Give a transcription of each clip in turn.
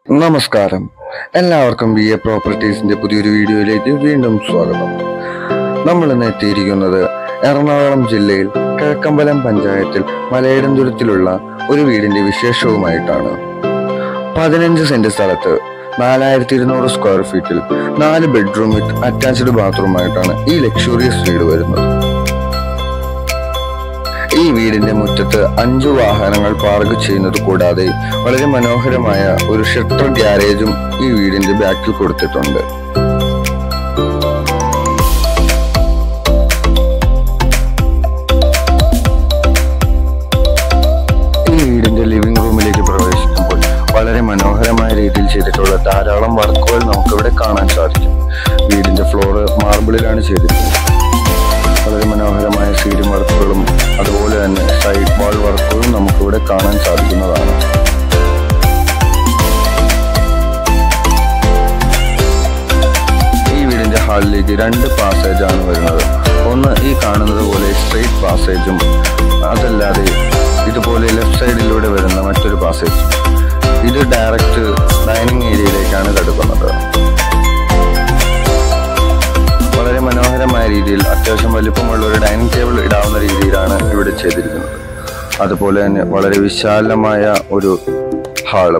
നമസ്കാരം എല്ലാവർക്കും B A പ്രോപ്പർട്ടീസിന്റെ പുതിയൊരു വീഡിയോയിലേക്ക് വീണ്ടും സ്വാഗതം നമ്മൾ ഇന്ന് എത്തിയിരിക്കുന്നത് എറണാകുളം ജില്ലയിൽ കിഴക്കമ്പലം പഞ്ചായത്തിൽ മലയിടംതുരത്തിലുള്ള ഒരു വീടിന്റെ വിശേഷവുമായിട്ടാണ് പതിനഞ്ച് സെന്റ് സ്ഥലത്ത് നാലായിരത്തി ഇരുന്നൂറ് സ്ക്വയർ ഫീറ്റിൽ നാല് ബെഡ്റൂം വിത്ത് അറ്റാച്ച്ഡ് ബാത്റൂമായിട്ടാണ് ഈ ലക്ഷൂറിയസ് വീട് വരുന്നത് ഈ വീടിന്റെ മുറ്റത്ത് അഞ്ചു വാഹനങ്ങൾ പാർക്ക് ചെയ്യുന്നത് കൂടാതെ വളരെ മനോഹരമായ ഒരു ഷട്ടർ ഗ്യാരേജും ഈ വീടിന്റെ ബാക്കിൽ കൊടുത്തിട്ടുണ്ട് ഈ വീടിന്റെ ലിവിംഗ് റൂമിലേക്ക് പ്രവേശിക്കുമ്പോൾ വളരെ മനോഹരമായ രീതിയിൽ ചെയ്തിട്ടുള്ള ധാരാളം വർക്കുകൾ നമുക്കിവിടെ കാണാൻ സാധിക്കും വീടിന്റെ ഫ്ലോറ് മാർബിളിലാണ് ചെയ്തിരിക്കുന്നത് വളരെ മനോഹരമായ സീലിംഗ് വർക്കുകളും അതുപോലെ തന്നെ സൈഡ് വാൾ വർക്കുകളും നമുക്കിവിടെ കാണാൻ സാധിക്കുന്നതാണ് ഈ വീടിന്റെ ഹാളിലേക്ക് രണ്ട് പാസേജ് ആണ് വരുന്നത് ഒന്ന് ഈ കാണുന്നത് പോലെ സ്ട്രെയിറ്റ് പാസേജും അതല്ലാതെ ഇതുപോലെ ലെഫ്റ്റ് സൈഡിലൂടെ വരുന്ന മറ്റൊരു പാസേജ് ഇത് ഡയറക്റ്റ് ഡൈനിങ് ഏരിയയിലേക്കാണ് കടക്കുന്നത് വളരെ മനോഹരമായ രീതിയിൽ അത്യാവശ്യം വലിപ്പമുള്ള ഒരു ഡൈനിങ് ടേബിൾ ഇടാവുന്ന രീതിയിലാണ് ഇവിടെ ചെയ്തിരിക്കുന്നത് അതുപോലെ തന്നെ വളരെ വിശാലമായ ഒരു ഹാളും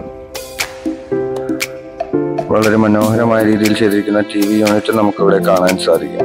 വളരെ മനോഹരമായ രീതിയിൽ ചെയ്തിരിക്കുന്ന ടി വി യൂണിറ്റ് നമുക്ക് ഇവിടെ കാണാൻ സാധിക്കും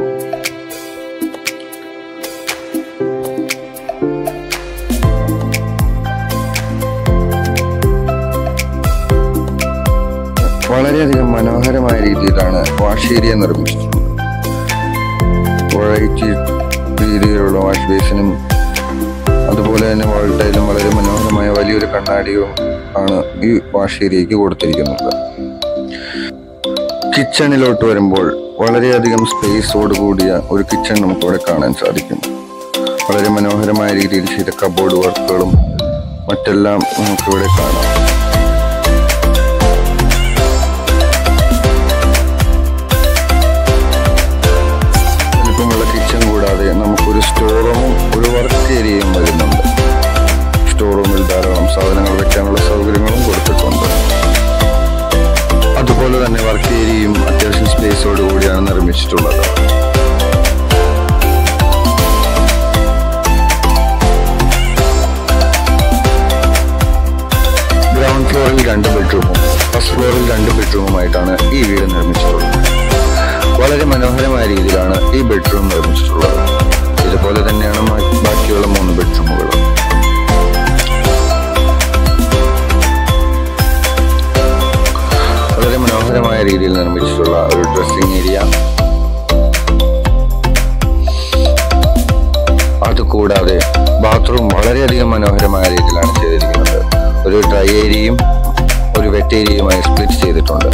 വളരെയധികം മനോഹരമായ രീതിയിലാണ് വാഷ് ഏരിയ നിർമ്മിച്ചിട്ടുള്ളത് വെറൈറ്റി രീതിയിലുള്ള വാഷ് ബേസിനും അതുപോലെ തന്നെ വാൾട്ടയിലും വളരെ മനോഹരമായ വലിയൊരു കണ്ണാടിയും ആണ് ഈ വാഷ് ഏരിയയ്ക്ക് കൊടുത്തിരിക്കുന്നത് കിച്ചണിലോട്ട് വരുമ്പോൾ വളരെയധികം സ്പേസോട് കൂടിയ ഒരു കിച്ചൺ നമുക്കിവിടെ കാണാൻ സാധിക്കും വളരെ മനോഹരമായ രീതിയിൽ ചെയ്ത കബോർഡ് വർക്കുകളും മറ്റെല്ലാം നമുക്കിവിടെ കാണാം വലിപ്പമുള്ള കിച്ചൺ കൂടാതെ നമുക്കൊരു സ്റ്റോർ റൂമും ഒരു വർക്ക് ഏരിയയും വരുന്നുണ്ട് സ്റ്റോർ റൂമിൽ ധാരാളം സാധനങ്ങൾ വെക്കാനുള്ള സൗകര്യങ്ങളും കൊടുത്തിട്ടുണ്ട് അതുപോലെ തന്നെ വർക്ക് ഏരിയയും അത്യാവശ്യം സ്പേസോട് കൂടിയാണ് നിർമ്മിച്ചിട്ടുള്ളത് ഗ്രൗണ്ട് ഫ്ലോറിൽ രണ്ട് ബെഡ്റൂമും ഫസ്റ്റ് ഫ്ലോറിൽ രണ്ട് ബെഡ്റൂമുമായിട്ടാണ് ഈ വീട് നിർമ്മിച്ചിട്ടുള്ളത് വളരെ മനോഹരമായ രീതിയിലാണ് ഈ ബെഡ്റൂം നിർമ്മിച്ചിട്ടുള്ളത് ഇതുപോലെ തന്നെയാണ് മ- ബാക്കിയുള്ള മൂന്ന് ബെഡ്റൂമുകളും വളരെ മനോഹരമായ രീതിയിൽ നിർമ്മിച്ചിട്ടുള്ള ഒരു ഡ്രസ്സിംഗ് ഏരിയ അതുകൂടാതെ ബാത്റൂം വളരെയധികം മനോഹരമായ രീതിയിലാണ് ചെയ്തിരിക്കുന്നത് ഒരു ഡ്രൈ ഏരിയയും ഒരു വെറ്റ് ഏരിയയുമായി സ്പ്ലിറ്റ് ചെയ്തിട്ടുണ്ട്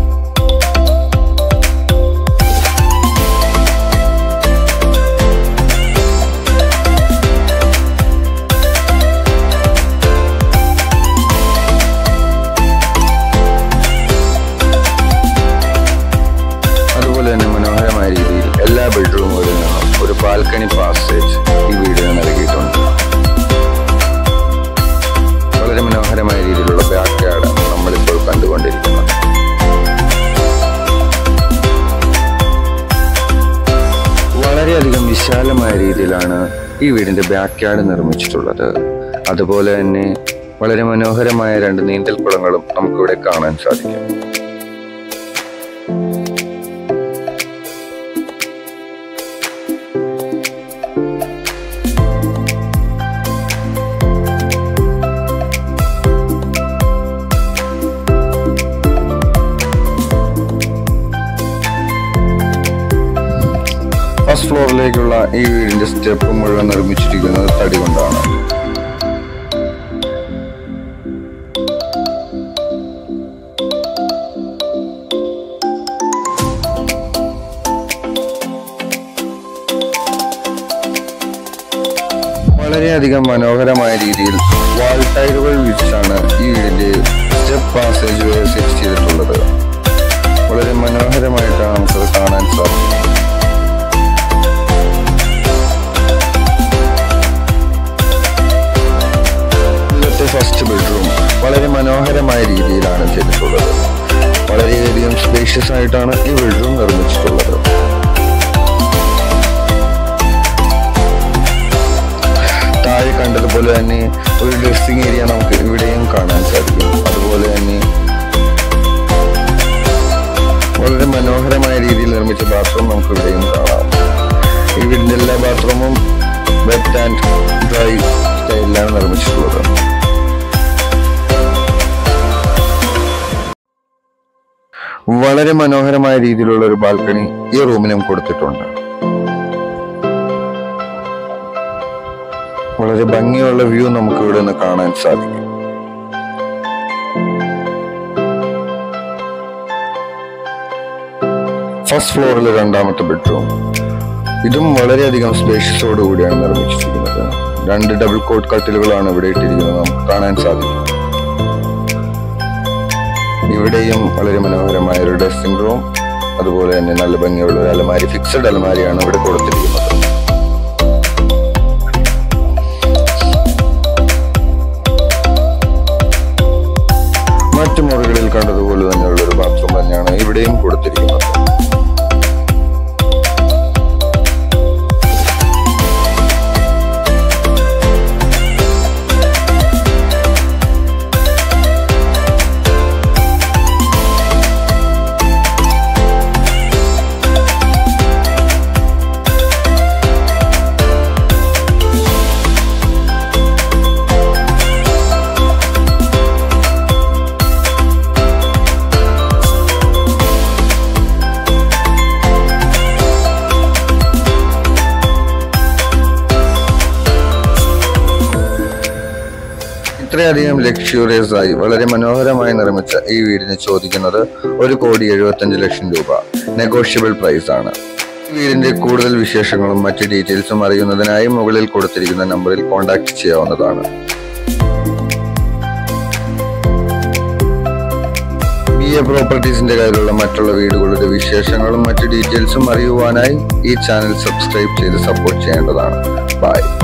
അതുപോലെ തന്നെ മനോഹരമായ രീതിയിൽ എല്ലാ ബെഡ്റൂമുകളിൽ നിന്നും ഒരു ബാൽക്കണി പാസേജ് ഈ വീടിന് നൽകിയിട്ടുണ്ട് വളരെ മനോഹരമായ രീതിയിലുള്ള ബാക്ക് യാർഡാണ് നമ്മളിപ്പോൾ കണ്ടുകൊണ്ടിരിക്കുന്നത് വളരെയധികം വിശാലമായ രീതിയിലാണ് ഈ വീടിന്റെ ബാക്ക് യാർഡ് നിർമ്മിച്ചിട്ടുള്ളത് അതുപോലെ തന്നെ വളരെ മനോഹരമായ രണ്ട് നീന്തൽ കുളങ്ങളും നമുക്കിവിടെ കാണാൻ സാധിക്കും ഫസ്റ്റ് ഫ്ലോറിലേക്കുള്ള ഈ വീടിന്റെ സ്റ്റെപ്പ് മുഴുവൻ നിർമ്മിച്ചിരിക്കുന്നത് തടി കൊണ്ടാണ് വളരെയധികം മനോഹരമായ രീതിയിൽ വാൾ ടൈലുകൾ വിരിച്ചാണ് ഈ വീടിന്റെ സ്റ്റെപ്പ് പാസേജ് വേ സെറ്റ് ചെയ്തിട്ടുള്ളത് വളരെ മനോഹരമായിട്ടാണ് നമുക്കത് കാണാൻ സാധിക്കും ഇന്നത്തെ ഫസ്റ്റ് ബെഡ്റൂം വളരെ മനോഹരമായ രീതിയിലാണ് ചെയ്തിട്ടുള്ളത് സ്പേഷ്യസ് ആയിട്ടാണ് ഈ ബെഡ്റൂം നിർമ്മിച്ചിട്ടുള്ളത് താഴെ കണ്ടതുപോലെ തന്നെ ഒരു ഡ്രസ്സിംഗ് ഏരിയ നമുക്ക് ഇവിടെയും കാണാൻ സാധിക്കും അതുപോലെ തന്നെ വളരെ മനോഹരമായ രീതിയിൽ നിർമ്മിച്ച ബാത്റൂം നമുക്ക് ഇവിടെയും കാണാം ഈ വീടിന്റെ എല്ലാ ബാത്റൂമും വെറ്റ് ആൻഡ് ഡ്രൈ സ്റ്റൈലിലാണ് നിർമ്മിച്ചിട്ടുള്ളത് വളരെ മനോഹരമായ രീതിയിലുള്ള ഒരു ബാൽക്കണി ഈ റൂമിനും കൊടുത്തിട്ടുണ്ട് വളരെ ഭംഗിയുള്ള വ്യൂ നമുക്ക് ഇവിടെ നിന്ന് കാണാൻ സാധിക്കും ഫസ്റ്റ് ഫ്ലോറിൽ രണ്ടാമത്തെ ബെഡ്റൂം ഇതും വളരെയധികം സ്പേഷ്യസോട് കൂടിയാണ് നിർമ്മിച്ചിരിക്കുന്നത് രണ്ട് ഡബിൾ കോട്ട് കട്ടിലുകളാണ് ഇവിടെ ഇട്ടിരിക്കുന്നത് നമുക്ക് കാണാൻ സാധിക്കും ഇവിടെയും വളരെ മനോഹരമായ ഒരു ഡ്രസ്സിംഗ് റൂം അതുപോലെ തന്നെ നല്ല ഭംഗിയുള്ള ഒരു അലമാരി ഫിക്സഡ് അലമാരിയാണ് ഇവിടെ കൊടുത്തിരിക്കുന്നത് മറ്റു മുറികളിൽ കണ്ടതുപോലെ തന്നെയുള്ള ഒരു ബാത്റൂം തന്നെയാണ് ഇവിടെയും കൊടുത്തിരിക്കുന്നത് ഇത്രയധികം ലക്ഷൂറിയസ് ആയി വളരെ മനോഹരമായി നിർമ്മിച്ച ഈ വീടിന് ചോദിക്കുന്നത് ഒരു കോടി എഴുപത്തഞ്ച് ലക്ഷം രൂപ നെഗോഷ്യബിൾ പ്രൈസ് ആണ് ഈ വീടിന്റെ കൂടുതൽ വിശേഷങ്ങളും മറ്റ് ഡീറ്റെയിൽസും അറിയുന്നതിനായി മുകളിൽ കൊടുത്തിരിക്കുന്ന നമ്പറിൽ കോൺടാക്ട് ചെയ്യാവുന്നതാണ് ബി എ പ്രോപ്പർട്ടീസിന്റെ കയ്യിലുള്ള മറ്റുള്ള വീടുകളുടെ വിശേഷങ്ങളും മറ്റ് ഡീറ്റെയിൽസും അറിയുവാനായി ഈ ചാനൽ സബ്സ്ക്രൈബ് ചെയ്ത് സപ്പോർട്ട് ചെയ്യേണ്ടതാണ് ബൈ